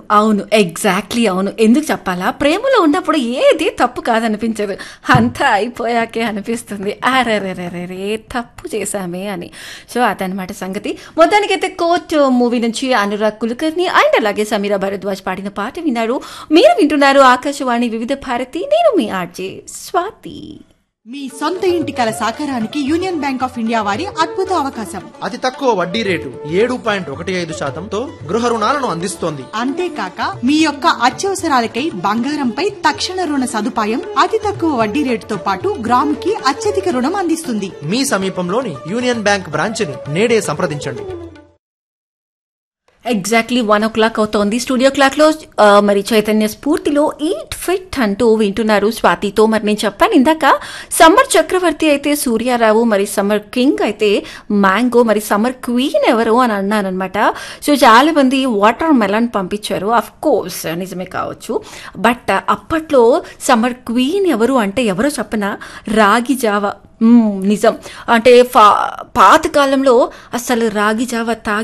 అవును ఎగ్జాక్ట్లీ అవును ఎందుకు చెప్పాలా ప్రేమలో ఉన్నప్పుడు ఏది తప్పు కాదనిపించదు అంతా అయిపోయాకే అనిపిస్తుంది అరెరెరెరే తప్పు చేశామే అని సో అదనమాట సంగతి మొత్తానికైతే కోర్ట్ మూవీ నుంచి అనురాగ్ కులకర్ని అండ్ అలాగే సమీరా భరద్వాజ్ పాడిన పాట విన్నారు మీరు వింటున్నారు ఆకాశవాణి వివిధ భారతి నేను మీ ఆర్జే స్వాతి మీ సొంత ఇంటి కల సాకారానికి యూనియన్ బ్యాంక్ ఆఫ్ ఇండియా వారి అద్భుత అవకాశం అతి తక్కువ వడ్డీ రేటు ఏడు పాయింట్ ఒకటి ఐదు శాతంతో గృహ రుణాలను అందిస్తోంది అంతేకాక మీ యొక్క అత్యవసరాలకై బంగారంపై తక్షణ రుణ సదుపాయం అతి తక్కువ వడ్డీ రేటుతో పాటు గ్రాముకి అత్యధిక రుణం అందిస్తుంది మీ సమీపంలోని యూనియన్ బ్యాంక్ బ్రాంచ్ని నేడే సంప్రదించండి ఎగ్జాక్ట్లీ వన్ ఓ క్లాక్ అవుతోంది స్టూడియో క్లాక్లో ఆ, మరి చైతన్య స్ఫూర్తిలో ఈట్ ఫిట్ అంటూ వింటున్నారు స్వాతితో మరి నేను చెప్పాను ఇందాక సమ్మర్ చక్రవర్తి అయితే సూర్యారావు మరి సమ్మర్ కింగ్ అయితే మ్యాంగో మరి సమ్మర్ క్వీన్ ఎవరు అని అన్నానమాట సో చాలా మంది వాటర్ మెలన్ పంపించారు అఫ్ కోర్స్ నిజమే కావచ్చు బట్ అప్పట్లో సమ్మర్ క్వీన్ ఎవరు అంటే ఎవరో చెప్పన రాగి జావ మ్మ్, నిజం అంటే ఫా పాత కాలంలో అసలు రాగి జావ తాగి